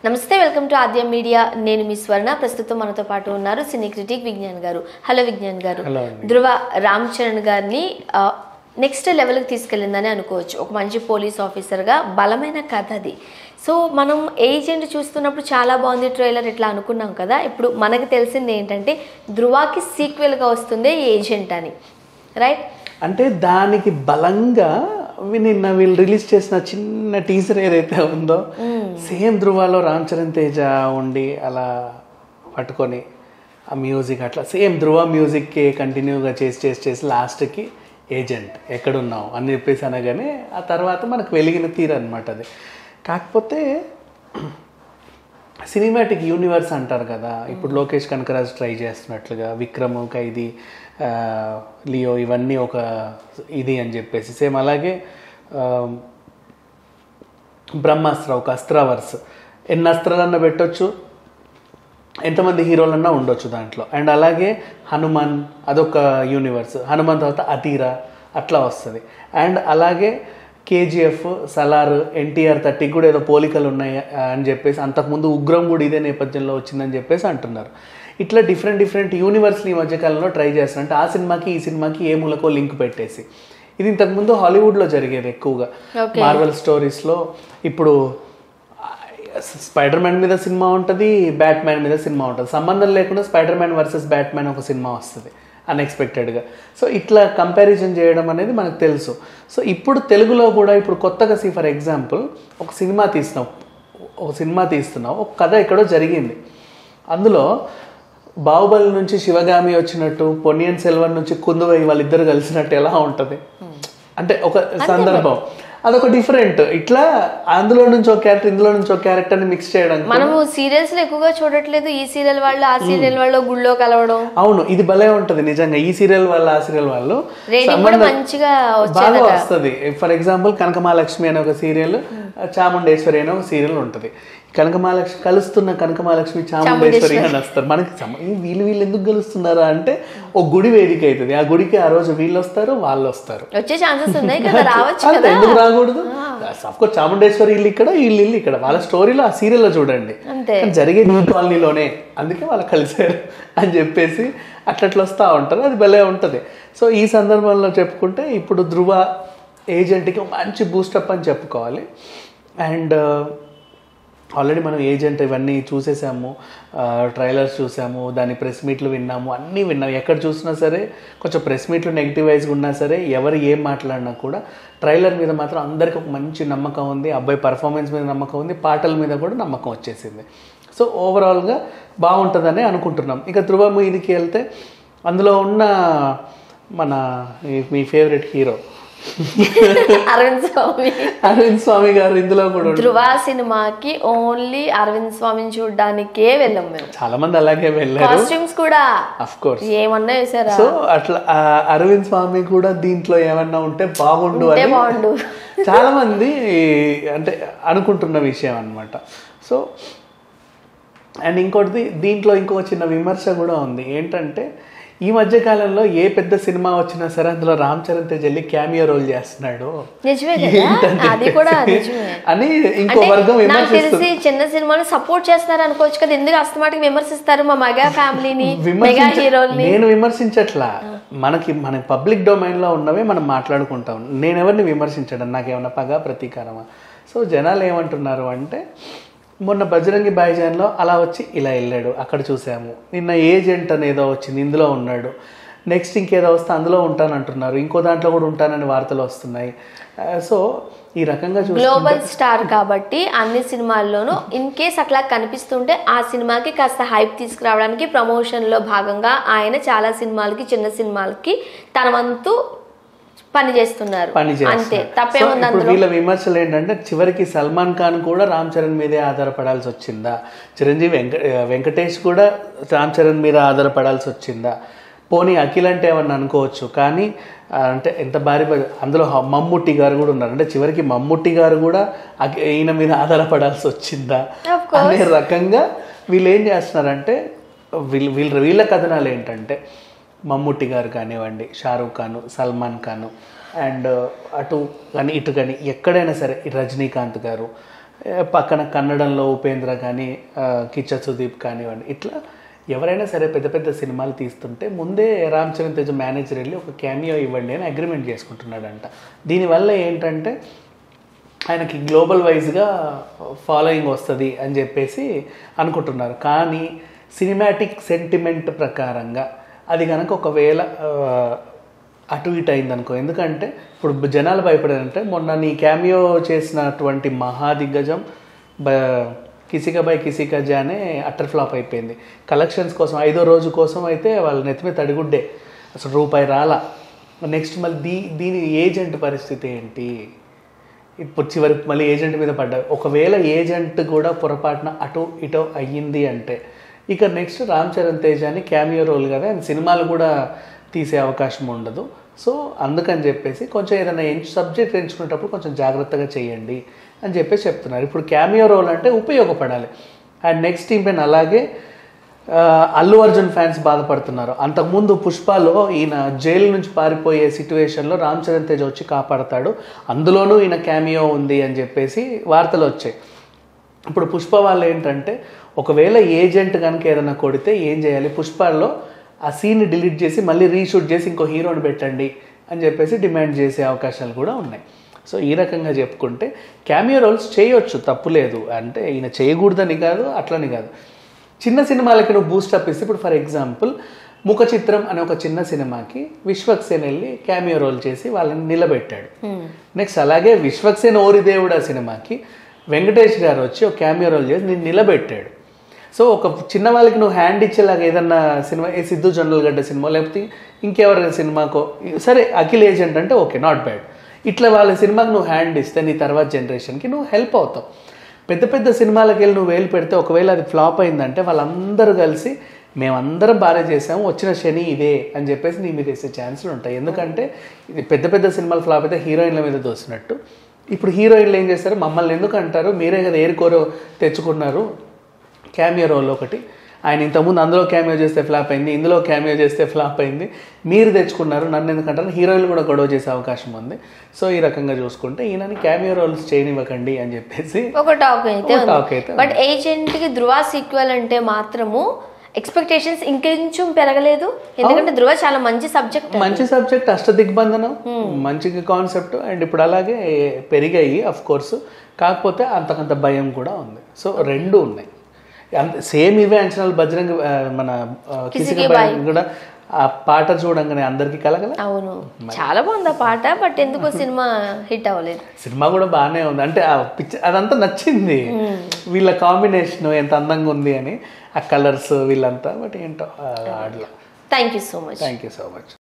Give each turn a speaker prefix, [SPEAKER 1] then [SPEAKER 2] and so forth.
[SPEAKER 1] నమస్తే welcome to ఆద్యం media నేను మీ స్వర్ణ ప్రస్తుతం మనతో పాటు ఉన్నారు సినీ క్రిటిక్ విజ్ఞాన్ గారు హలో విజ్ఞాన్ గారు
[SPEAKER 2] హలో అండి.
[SPEAKER 1] ధృవ రామ్ చరణ్ గారిని నెక్స్ట్ లెవెల్కి తీసుకెళ్ళిందని అనుకోవచ్చు ఒక మంచి పోలీస్ ఆఫీసర్గా బలమైన కథ అది సో మనం ఏజెంట్ చూస్తున్నప్పుడు చాలా బాగుంది ట్రైలర్ ఇట్లా అనుకున్నాం కదా ఇప్పుడు మనకు తెలిసింది ఏంటంటే ధృవాకి సీక్వెల్గా వస్తుంది ఏజెంట్ అని రైట్
[SPEAKER 2] అంటే దానికి బలంగా వి- నిన్న వీళ్ళు రిలీజ్ చేసిన చిన్న టీజర్ ఏదైతే ఉందో సేమ్ ధృవాలో రామ్ చరణ్ తేజ ఉండి అలా పట్టుకొని ఆ మ్యూజిక్ అట్లా సేమ్ ధృవ మ్యూజిక్కి కంటిన్యూగా చేసి చేసి చేసి లాస్ట్కి ఏజెంట్ ఎక్కడున్నావు అని చెప్పేసి అనగానే ఆ తర్వాత మనకు వెలిగిన తీరు అనమాట అది కాకపోతే సినిమాటిక్ యూనివర్స్ అంటారు కదా ఇప్పుడు లోకేష్ కనకరాజ్ ట్రై చేస్తున్నట్లుగా విక్రమ్ ఖైదీ ఆ, లియో ఇవన్నీ ఒక ఇది అని చెప్పేసి సేమ్ అలాగే ఆ, బ్రహ్మాస్త్ర ఒక అస్త్రావర్స్ ఎన్ని అస్త్రాలన్నా పెట్టొచ్చు ఎంతమంది హీరోలన్నా ఉండొచ్చు దాంట్లో అండ్ అలాగే హనుమాన్ అదొక యూనివర్స్ హనుమాన్ తర్వాత అతీరా అట్లా వస్తుంది అండ్ అలాగే కేజీఎఫ్ సలార్ ఎన్టీఆర్ థర్టీకి కూడా ఏదో పోలికలు ఉన్నాయి ఆ, అని చెప్పేసి అంతకుముందు ఉగ్రం కూడా ఇదే నేపథ్యంలో వచ్చిందని చెప్పేసి అంటున్నారు ఇట్లా డిఫరెంట్ డిఫరెంట్ యూనివర్స్ని ఈ మధ్యకాలంలో ట్రై చేస్తున్నారు అంటే ఆ సినిమాకి ఈ సినిమాకి ఏ మూలకో లింక్ పెట్టేసి ఇది ఇంతకుముందు హాలీవుడ్లో జరిగేది ఎక్కువగా
[SPEAKER 1] Okay.
[SPEAKER 2] మార్వెల్ స్టోరీస్లో ఇప్పుడు స్పైడర్ మ్యాన్ మీద సినిమా ఉంటుంది బ్యాట్ మ్యాన్ మీద సినిమా ఉంటుంది సంబంధం లేకుండా Spider Man versus Batman ఒక సినిమా వస్తుంది అన్ఎక్స్పెక్టెడ్గా సో ఇట్లా కంపారిజన్ చేయడం అనేది మనకు తెలుసు సో ఇప్పుడు తెలుగులో కూడా ఇప్పుడు కొత్తగా సి ఫర్ ఎగ్జాంపుల్ ఒక సినిమా తీస్తున్నావు ఒక సినిమా తీస్తున్నావు ఒక కథ ఎక్కడో జరిగింది అందులో బాహుబలి నుంచి శివగామి వచ్చినట్టు పొన్నియన్ సెల్వన్ నుంచి కుందువై వాళ్ళిద్దరు కలిసినట్టు ఎలా ఉంటుంది అంటే ఒక సందర్భం అదొక డిఫరెంట్ ఇట్లా అందులో నుంచి ఒక క్యారెక్టర్ ఇందులో నుంచి ఒక క్యారెక్టర్ని మిక్స్ చేయడం
[SPEAKER 1] మనము సీరియల్స్ ఎక్కువగా చూడట్లేదు ఈ సీరియల్ వాళ్ళు ఆ సీరియల్ వాళ్ళు గుళ్ళో కలవడం
[SPEAKER 2] అవును ఇది భలే ఉంటది నిజంగా ఈ సీరియల్ వాళ్ళు ఆ సీరియల్ వాళ్ళు
[SPEAKER 1] రేటింగ్ కూడా
[SPEAKER 2] సంబంధం-
[SPEAKER 1] మంచిగా
[SPEAKER 2] బాగా
[SPEAKER 1] వచ్చేదట
[SPEAKER 2] వస్తుంది ఫర్ ఎగ్జాంపుల్ కనకమహాలక్ష్మి అనే ఒక సీరియల్ చాముండేశ్వరి అనే ఒక సీరియల్ ఉంటుంది కనకమహాలక్ష్మి కలుస్తున్న కనకమహాలక్ష్మి చాముండేశ్వరి అని వస్తారు మనకి సమ- ఈ వీళ్ళు వీళ్ళు ఎందుకు కలుస్తున్నారా అంటే ఒక గుడి వేదిక అవుతుంది ఆ గుడికి ఆ రోజు వీళ్ళు వస్తారు వాళ్ళు వస్తారు
[SPEAKER 1] వచ్చే ఛాన్సెస్ ఉన్నాయి కదా రావచ్చు
[SPEAKER 2] అంతే,
[SPEAKER 1] కదా
[SPEAKER 2] ఎందుకు రాకూడదు కోర్స్ చాముండేశ్వరి ఇల్లు ఇక్కడ వీళ్ళు ఇల్లు ఇక్కడ వాళ్ళ స్టోరీలో ఆ సీరియల్లో చూడండి
[SPEAKER 1] అంతే
[SPEAKER 2] కానీ జరిగేది ఈ కాలనీలోనే అందుకే వాళ్ళు కలిసారు అని చెప్పేసి అట్లట్లా వస్తూ ఉంటారు అది భలే ఉంటుంది సో ఈ సందర్భంలో చెప్పుకుంటే ఇప్పుడు ధృవ ఏజెంట్కి మంచి బూస్టప్ అని చెప్పుకోవాలి అండ్ ఆల్రెడీ మనం ఏజెంట్ ఇవన్నీ చూసేసాము ట్రైలర్స్ చూసాము దాని ప్రెస్ మీట్లు విన్నాము అన్నీ విన్నాము ఎక్కడ చూసినా సరే కొంచెం ప్రెస్ మీట్లు నెగిటివ్ వైజ్గా ఉన్నా సరే ఎవరు ఏం మాట్లాడినా కూడా ట్రైలర్ మీద మాత్రం అందరికీ ఒక మంచి నమ్మకం ఉంది అబ్బాయి పర్ఫార్మెన్స్ మీద నమ్మకం ఉంది పాటల మీద కూడా నమ్మకం వచ్చేసింది సో ఓవరాల్గా బాగుంటుందని అనుకుంటున్నాం ఇక ధృవ మీదికి వెళ్తే అందులో ఉన్న మన ఈ- మీ ఫేవరెట్ హీరో
[SPEAKER 1] అరవింద్ స్వామి
[SPEAKER 2] అరవింద్ స్వామి గారు ఇందులో కూడా ఉన్నారు.
[SPEAKER 1] ధృవ సినిమాకి ఓన్లీ అరవింద్ స్వామిని చూడడానికే వెళ్ళాం మేము
[SPEAKER 2] చాలా మంది అలాగే వెళ్ళారు
[SPEAKER 1] కాస్ట్యూమ్స్ కూడా
[SPEAKER 2] అఫ్ కోర్స్
[SPEAKER 1] ఏమన్నా వేసారా
[SPEAKER 2] సో అట్లా ఆ అరవింద్ స్వామి కూడా దీంట్లో ఏమన్నా ఉంటే బాగుండు
[SPEAKER 1] ఉంటే
[SPEAKER 2] అని
[SPEAKER 1] బాగుండు.
[SPEAKER 2] చాలా మంది అంటే అనుకుంటున్న విషయం అన్నమాట సో అండ్ ఇంకోటిది దీంట్లో ఇంకో చిన్న విమర్శ కూడా ఉంది ఏంటంటే ఈ మధ్య కాలంలో ఏ పెద్ద సినిమా వచ్చినా సరే అందులో రామ్ చరణ్ తేజ్ వెళ్ళి క్యామియో రోల్ చేస్తున్నాడు
[SPEAKER 1] నిజమే
[SPEAKER 2] ఏంటని
[SPEAKER 1] కదా అది కూడా
[SPEAKER 2] చెప్పేసి
[SPEAKER 1] నిజమే
[SPEAKER 2] అని ఇంకో
[SPEAKER 1] అంటే
[SPEAKER 2] వర్గం
[SPEAKER 1] నాకు
[SPEAKER 2] విమర్శిస్తుంది
[SPEAKER 1] తెలిసి చిన్న సినిమాలు సపోర్ట్ చేస్తారు అనుకోవచ్చు కదా ఎందుకు అస్తమాటికి విమర్శిస్తారు మా మెగా ఫ్యామిలీని మెగా
[SPEAKER 2] విమర్శించ
[SPEAKER 1] హీరోల్ని
[SPEAKER 2] నేను విమర్శించట్లా మనకి మన పబ్లిక్ డొమైన్లో ఉన్నవే మనం మాట్లాడుకుంటాం నేను ఎవరిని విమర్శించడం నాకేమన్నా పగ ప్రతీకారమా సో జనాలు ఏమంటున్నారు అంటే మొన్న బజరంగి భాయిజాన్లో అలా వచ్చి ఇలా వెళ్ళాడు అక్కడ చూసాము నిన్న ఏజెంట్ అనేదో వచ్చింది ఇందులో ఉన్నాడు నెక్స్ట్ ఇంకేదో వస్తే అందులో ఉంటానంటున్నారు ఇంకో దాంట్లో కూడా ఉంటానని వార్తలు వస్తున్నాయి ఆ, సో ఈ రకంగా చూ
[SPEAKER 1] గ్లోబల్ స్టార్ కాబట్టి అన్ని సినిమాల్లోనూ ఇన్ కేస్ అట్లా కనిపిస్తుంటే ఆ సినిమాకి కాస్త హైప్ తీసుకురావడానికి ప్రమోషన్ లో భాగంగా ఆయన చాలా సినిమాలకి చిన్న సినిమాలకి తన వంతు పని చేస్తున్నారు
[SPEAKER 2] పని
[SPEAKER 1] అంతే
[SPEAKER 2] చేస్తున్నారు. సో
[SPEAKER 1] తప్పేముంది
[SPEAKER 2] ఇప్పుడు
[SPEAKER 1] అందులో
[SPEAKER 2] వీళ్ళ విమర్శలు ఏంటంటే చివరికి సల్మాన్ ఖాన్ కూడా రామ్ చరణ్ మీదే ఆధారపడాల్సి వచ్చిందా చిరంజీవి వెంక వెంకటేష్ కూడా రామ్ చరణ్ మీద ఆధారపడాల్సి వచ్చిందా పోనీ అఖిల్ అంటే ఏమన్నా అనుకోవచ్చు కానీ ఆ, అంటే ఎంత భారీ బ- అందులో హ- మమ్ముట్టి గారు కూడా ఉన్నారు అంటే చివరికి మమ్ముట్టి గారు కూడా అఖి- ఈయన మీద ఆధారపడాల్సి వచ్చిందా
[SPEAKER 1] Of course.
[SPEAKER 2] అనే రకంగా వీళ్ళు ఏం చేస్తున్నారంటే వీళ్ళు వీళ్ళ వీళ్ళ కథనాలు ఏంటంటే మమ్ముట్టి గారు కానివ్వండి షారూఖ్ ఖాన్ సల్మాన్ ఖాన్ అండ్ అటు కానీ ఇటు కానీ ఎక్కడైనా సరే ఈ రజనీకాంత్ గారు ఏ, పక్కన కన్నడంలో ఉపేంద్ర కానీ ఆ, కిచ్చ సుదీప్ కానివ్వండి ఇట్లా ఎవరైనా సరే పెద్ద పెద్ద సినిమాలు తీస్తుంటే ముందే రామ్ చరణ్ తేజ్ మేనేజర్ వెళ్ళి ఒక క్యామియో ఇవ్వండి అని అగ్రిమెంట్ చేసుకుంటున్నాడంట దీనివల్ల ఏంటంటే ఆయనకి గ్లోబల్ వైజ్గా ఫాలోయింగ్ వస్తుంది అని చెప్పేసి అనుకుంటున్నారు కానీ సినిమాటిక్ సెంటిమెంట్ ప్రకారంగా అది కనుక ఒకవేళ ఆ, అటు ఇటు అయిందనుకో ఎందుకంటే ఇప్పుడు జనాలు భయపడారంటే మొన్న నీ క్యామియో చేసినటువంటి మహాదిగ్గజం బ కిసిక బై కిసిక జానే అటర్ ఫ్లాప్ అయిపోయింది కలెక్షన్స్ కోసం ఐదో రోజు కోసం అయితే వాళ్ళ నెత్తిమీద తడిగుడ్డే అసలు రూపాయి రాలా నెక్స్ట్ మళ్ళీ దీ దీని ఏజెంట్ పరిస్థితి ఏంటి ఇప్పుడు చివరికి మళ్ళీ ఏజెంట్ మీద పడ్డా ఒకవేళ ఏజెంట్ కూడా పొరపాటున అటు ఇటో అయ్యింది అంటే ఇక నెక్స్ట్ రామ్ చరణ్ తేజ్ అని క్యామియో రోల్ కదా ఆయన సినిమాలు కూడా తీసే అవకాశం ఉండదు సో అందుకని చెప్పేసి కొంచెం ఏదైనా ఎంచు సబ్జెక్ట్ ఎంచుకునేటప్పుడు కొంచెం జాగ్రత్తగా చేయండి అని చెప్పేసి చెప్తున్నారు ఇప్పుడు క్యామియో రోల్ అంటే ఉపయోగపడాలి అండ్ నెక్స్ట్ ఈవెన్ అలాగే ఆ, అల్లు అర్జున్ ఫ్యాన్స్ బాధపడుతున్నారు అంతకుముందు పుష్పలో ఈయన జైలు నుంచి పారిపోయే సిచ్యువేషన్లో రామ్ చరణ్ తేజ్ వచ్చి కాపాడతాడు అందులోనూ ఈయన క్యామియో ఉంది అని చెప్పేసి వార్తలు వచ్చాయి ఇప్పుడు పుష్ప వాళ్ళు ఏంటంటే ఒకవేళ ఏజెంట్ కనుక ఏదైనా కొడితే ఏం చేయాలి పుష్పలో ఆ సీన్ డిలీట్ చేసి మళ్ళీ రీషూట్ చేసి ఇంకో హీరోని పెట్టండి అని చెప్పేసి డిమాండ్ చేసే అవకాశాలు కూడా ఉన్నాయి సో ఈ రకంగా చెప్పుకుంటే క్యామియో రోల్స్ చేయొచ్చు తప్పులేదు అంటే ఈయన చేయకూడదని కాదు అట్లని కాదు చిన్న సినిమాలకి నువ్వు బూస్టప్ ఇస్తే ఇప్పుడు ఫర్ ఎగ్జాంపుల్ ముఖ చిత్రం అనే ఒక చిన్న సినిమాకి విశ్వక్సేన్ వెళ్ళి క్యామియో రోల్ చేసి వాళ్ళని నిలబెట్టాడు నెక్స్ట్ అలాగే విశ్వక్సేన్ ఓరిదేవుడు ఆ సినిమాకి వెంకటేష్ గారు వచ్చి ఒక క్యామియో రోల్ చేసి నేను నిలబెట్టాడు సో ఒక చిన్న వాళ్ళకి నువ్వు హ్యాండ్ ఇచ్చేలాగా ఏదన్నా సినిమా ఏ సిద్ధు జొన్నలగడ్డ సినిమా లేకపోతే ఇంకెవరైనా సినిమాకో సరే అఖిల్ ఏజెంట్ అంటే ఓకే నాట్ బ్యాడ్ ఇట్లా వాళ్ళ సినిమాకి నువ్వు హ్యాండ్ ఇస్తే నీ తర్వాత జనరేషన్కి నువ్వు హెల్ప్ అవుతావు పెద్ద పెద్ద సినిమాలకు వెళ్ళి నువ్వు వేలు పెడితే ఒకవేళ అది ఫ్లాప్ అయిందంటే వాళ్ళందరూ కలిసి మేమందరం బాగా చేసాము వచ్చిన శని ఇదే అని చెప్పేసి నీ మీద వేసే ఛాన్సులు ఉంటాయి ఎందుకంటే ఇది పెద్ద పెద్ద సినిమాలు ఫ్లాప్ అయితే హీరోయిన్ల మీద దోసినట్టు ఇప్పుడు హీరోయిన్లు ఏం చేస్తారు మమ్మల్ని ఎందుకు అంటారు మీరే కదా ఏరుకోరో తెచ్చుకున్నారు క్యామియో రోల్ ఒకటి ఆయన ఇంతకుముందు అందులో క్యామియో చేస్తే ఫ్లాప్ అయింది ఇందులో క్యామియో చేస్తే ఫ్లాప్ అయింది మీరు తెచ్చుకున్నారు నన్ను ఎందుకంటారు హీరోయిన్లు కూడా గొడవ చేసే అవకాశం ఉంది సో ఈ రకంగా చూసుకుంటే ఈయనని క్యామియో రోల్స్ చేయనివ్వకండి అని చెప్పేసి
[SPEAKER 1] ఒక టాక్ అయితే
[SPEAKER 2] ఒక talk అయితే
[SPEAKER 1] బట్ ఏజెంట్ కి ధృవ సీక్వెల్ అంటే మాత్రము ఎక్స్పెక్టేషన్స్ ఇంకొంచెం పెరగలేదు ఎందుకంటే ధృవ చాలా మంచి సబ్జెక్ట్
[SPEAKER 2] మంచి సబ్జెక్ట్ అష్ట దిగ్బంధనం మంచి కాన్సెప్ట్ అండ్ ఇప్పుడు అలాగే పెరిగాయి అఫ్ కోర్స్ కాకపోతే అంతకంత భయం కూడా ఉంది సో రెండు ఉన్నాయి అంత సేమ్ ఇవే అంచనాలు బజరంగ ఆ, మన ఆ, కిసిక భయం కూడా ఆ పాట చూడంగానే అందరికీ కలగల
[SPEAKER 1] అవును చాలా బాగుంది ఆ పాట బట్ ఎందుకో సినిమా హిట్ అవ్వలేదు
[SPEAKER 2] సినిమా కూడా బాగానే ఉంది అంటే ఆ పిక్చర్ అదంతా నచ్చింది వీళ్ళ కాంబినేషన్ ఎంత అందంగా ఉంది అని ఆ కలర్స్ వీళ్ళంతా బట్ ఏంటో ఆడలా
[SPEAKER 1] thank you so much
[SPEAKER 2] thank you so much